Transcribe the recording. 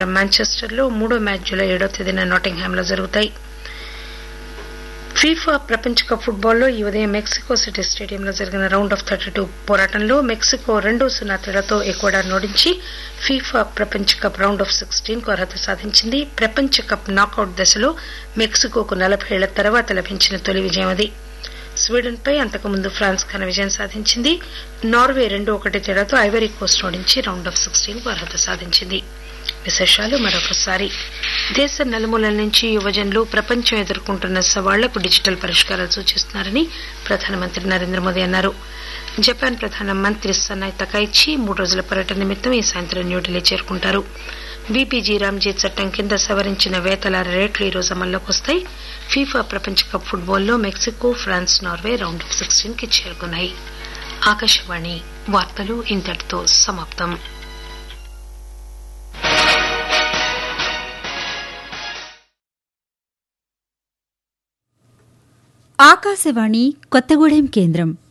శుక్రవారం మాంచెస్టర్లో మూడో match July ఏడో తేదీన నాటింగ్హామ్లో జరుగుతాయి ఫీఫా ప్రపంచ కప్ ఫుట్బాల్లో ఈ ఉదయం మెక్సికో సిటీ స్టేడియంలో జరిగిన రౌండ్ ఆఫ్ థర్టీ టూ పోరాటంలో మెక్సికో రెండు సున్నా తేడాతో ఎక్వడార్ ఓడించి ఫీఫా ప్రపంచ కప్ రౌండ్ ఆఫ్ సిక్స్టీన్ కు అర్హత సాధించింది ప్రపంచ కప్ నాకౌట్ దశలో మెక్సికోకు నలభై ఏళ్ల తర్వాత లభించిన తొలి విజయం అది స్వీడన్ పై అంతకుముందు ఫ్రాన్స్ ఘన విజయం సాధించింది నార్వే రెండు ఒకటి తేడాతో ఐవరీ కోస్ట్ ఓడించి రౌండ్ ఆఫ్ సిక్స్టీన్ కు అర్హత సాధించింది విశేషాలు మరొకసారి దేశ నలుమూలల నుంచి యువజనులు ప్రపంచం ఎదుర్కొంటున్న సవాళ్లకు డిజిటల్ పరిష్కారాలు సూచిస్తున్నారని ప్రధానమంత్రి నరేంద్ర మోదీ అన్నారు జపాన్ ప్రధానమంత్రి సన్నాయ్ తకైచి మూడు రోజుల పర్యటన నిమిత్తం ఈ సాయంత్రం న్యూఢిల్లీ చేరుకుంటారు బీపీజీ రామ్జీ చట్టం కింద సవరించిన వేతల రేట్లు ఈ రోజు అమల్లోకి వస్తాయి ఫీఫా ప్రపంచ కప్ ఫుట్బాల్లో Mexico France Norway round of sixteen కి చేరుకున్నాయి ఆకాశవాణి వార్తలు ఇంతటితో సమాప్తం ఆకాశవాణి కొత్తగూడెం కేంద్రం